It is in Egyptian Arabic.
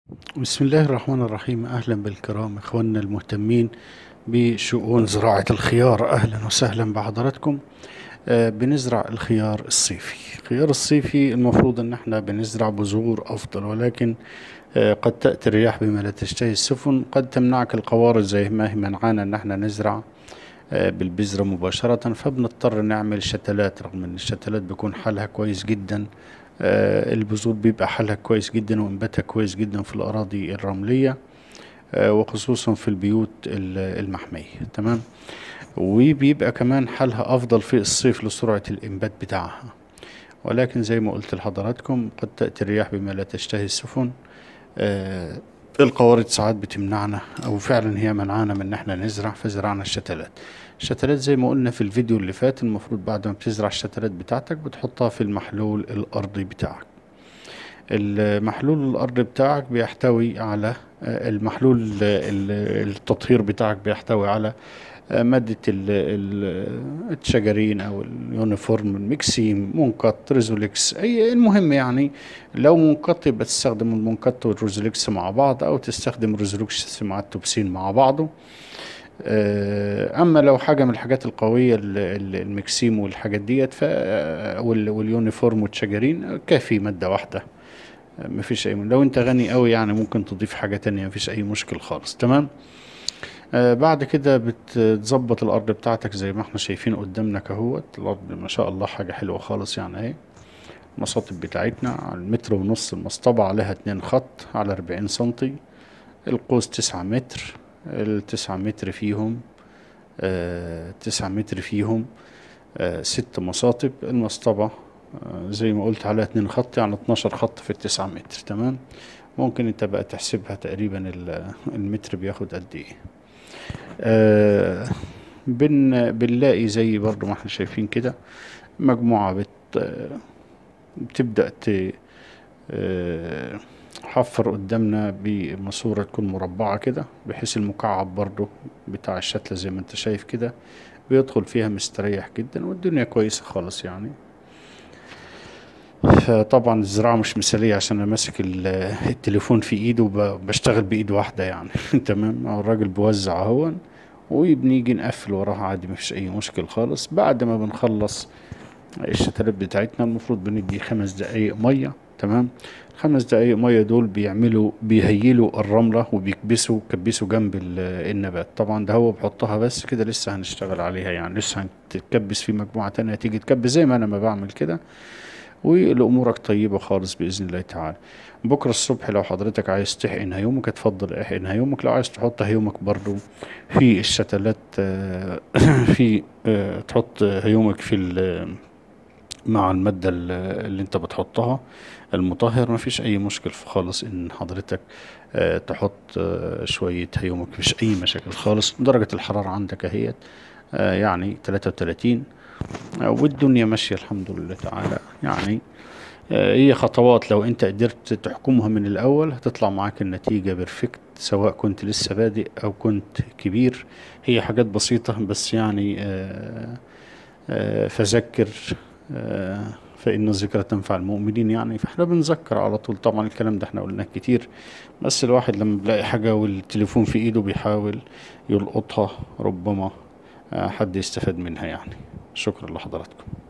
بسم الله الرحمن الرحيم أهلا بالكرام إخواننا المهتمين بشؤون زراعة الخيار أهلا وسهلا بحضراتكم آه، بنزرع الخيار الصيفي الخيار الصيفي المفروض أن احنا بنزرع بذور أفضل ولكن آه، قد تأتي الرياح بما لا تشتهي السفن قد تمنعك القوارض زي ما هي منعانا أن احنا نزرع آه، بالبذرة مباشرة فبنضطر نعمل شتلات رغم أن الشتلات بيكون حالها كويس جدا آه، البذور بيبقى حالها كويس جدا وانباتها كويس جدا في الأراضي الرملية آه، وخصوصا في البيوت ال- المحمية تمام وبيبقى كمان حالها أفضل في الصيف لسرعة الإنبات بتاعها ولكن زي ما قلت لحضراتكم قد تأتي الرياح بما لا تشتهي السفن آه، القوارض ساعات بتمنعنا او فعلا هي منعانا من ان احنا نزرع فزرعنا الشتلات الشتلات زي ما قلنا في الفيديو اللي فات المفروض بعد ما بتزرع الشتلات بتاعتك بتحطها في المحلول الارضي بتاعك المحلول الارضي بتاعك بيحتوي على آه، المحلول ال- ال- التطهير بتاعك بيحتوي على آه، مادة ال- ال- الشجرين أو اليونيفورم الميكسيم منقط ريزوليكس أي المهم يعني لو منقط يبقى تستخدم المنقط والريزوليكس مع بعض أو تستخدم الريزوليكس مع التوبسين مع بعضه آه، أما لو حاجة من الحاجات القوية ال- ال- الميكسيم والحاجات ديت ف وال- واليونيفورم والشجرين كافي مادة واحدة آه، مفيش أي لو أنت غني أوي يعني ممكن تضيف حاجة تانية مفيش أي مشكل خالص تمام آه بعد كده بتظبط الارض بتاعتك زي ما احنا شايفين قدامنا كهوت الارض ما شاء الله حاجة حلوة خالص يعني اهي المصاطب بتاعتنا على المتر ونص المسطبة عليها اتنين خط على اربعين سنتي القوس تسعة متر التسعة متر فيهم آه تسعة متر فيهم آه ست مساطب المسطبة آه زي ما قلت عليها اتنين خط يعني اتناشر خط في التسعة متر تمام ممكن انت بقى تحسبها تقريبا ال- المتر بياخد قد ايه آه بن بنلاقي زي برضو ما احنا شايفين كده مجموعة بت آه، بتبدأ ت آه، حفر قدامنا بماسورة تكون مربعة كده بحيث المكعب برضو بتاع الشتلة زي ما انت شايف كده بيدخل فيها مستريح جدا والدنيا كويسة خالص يعني فطبعا الزراعة مش مثالية عشان انا ماسك ال- التليفون في ايده وبشتغل بايد واحدة يعني تمام هو الراجل بيوزع اهو وبنيجي نقفل وراها عادي مفيش اي مشكل خالص بعد ما بنخلص الشتلات بتاعتنا المفروض بندي خمس دقايق مية تمام خمس دقايق مية دول بيعملوا بيهيلوا الرملة وبيكبسوا كبسوا جنب ال- النبات طبعا ده هو بحطها بس كده لسه هنشتغل عليها يعني لسه هتتكبس في مجموعة تانية تيجي تكبس زي ما انا ما بعمل كده وامورك طيبه خالص باذن الله تعالى بكره الصبح لو حضرتك عايز تحقن هيومك اتفضل احقن هيومك لو عايز تحط هيومك برضو في الشتلات آه، في آه، تحط هيومك في ال- مع المادة ال- اللي انت بتحطها المطهر مفيش اي مشكل خالص ان حضرتك آه، تحط آه، شوية هيومك مفيش اي مشاكل خالص درجة الحرارة عندك اهيت آه، يعني 33 آه، والدنيا ماشية الحمد لله تعالى يعني آه، هي خطوات لو انت قدرت تحكمها من الاول هتطلع معاك النتيجة بيرفكت سواء كنت لسه بادئ او كنت كبير هي حاجات بسيطة بس يعني آه، آه، فذكر آه، فإن الذكرى تنفع المؤمنين يعني فاحنا بنذكر على طول طبعا الكلام ده احنا قلناه كتير بس الواحد لما بيلاقي حاجة والتليفون في ايده بيحاول يلقطها ربما آه، حد يستفاد منها يعني شكرا لحضراتكم